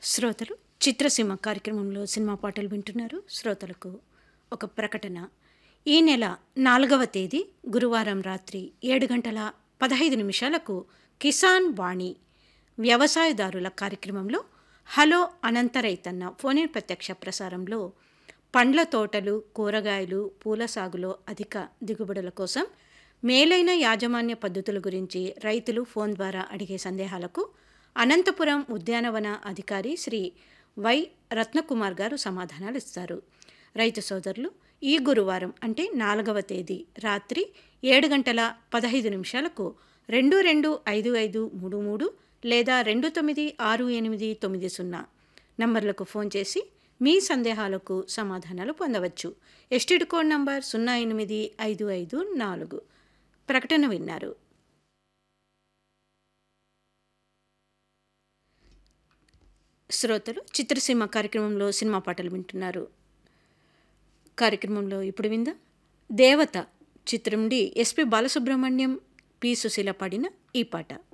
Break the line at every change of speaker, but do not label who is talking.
శ్రోతలు చిత్రసీమ కార్యక్రమంలో సినిమా పాటలు వింటున్నారు శ్రోతలకు ఒక ప్రకటన ఈ నెల నాలుగవ తేదీ గురువారం రాత్రి ఏడు గంటల పదహైదు నిమిషాలకు కిసాన్ వాణి వ్యవసాయదారుల కార్యక్రమంలో హలో అనంత రైతన్న ఫోన్ ప్రత్యక్ష ప్రసారంలో పండ్ల తోటలు కూరగాయలు పూల సాగులో అధిక దిగుబడుల కోసం మేలైన యాజమాన్య పద్ధతుల గురించి రైతులు ఫోన్ ద్వారా అడిగే సందేహాలకు అనంతపురం ఉద్యానవన అధికారి శ్రీ వై రత్నకుమార్ గారు సమాధానాలు ఇస్తారు రైతు సోదరులు ఈ గురువారం అంటే నాలుగవ తేదీ రాత్రి ఏడు గంటల పదహైదు నిమిషాలకు రెండు రెండు ఐదు ఐదు మూడు మూడు లేదా రెండు తొమ్మిది ఆరు ఎనిమిది తొమ్మిది సున్నా నంబర్లకు ఫోన్ చేసి మీ సందేహాలకు సమాధానాలు పొందవచ్చు ఎస్టీడ్ కోడ్ నంబర్ సున్నా ఎనిమిది ఐదు ఐదు నాలుగు ప్రకటన విన్నారు శ్రోతలు చిత్రసీమ కార్యక్రమంలో సినిమా పాటలు వింటున్నారు కార్యక్రమంలో ఇప్పుడు విందాం దేవత చిత్రం నుండి ఎస్పి బాలసుబ్రహ్మణ్యం పి సుశీల పాడిన ఈ పాట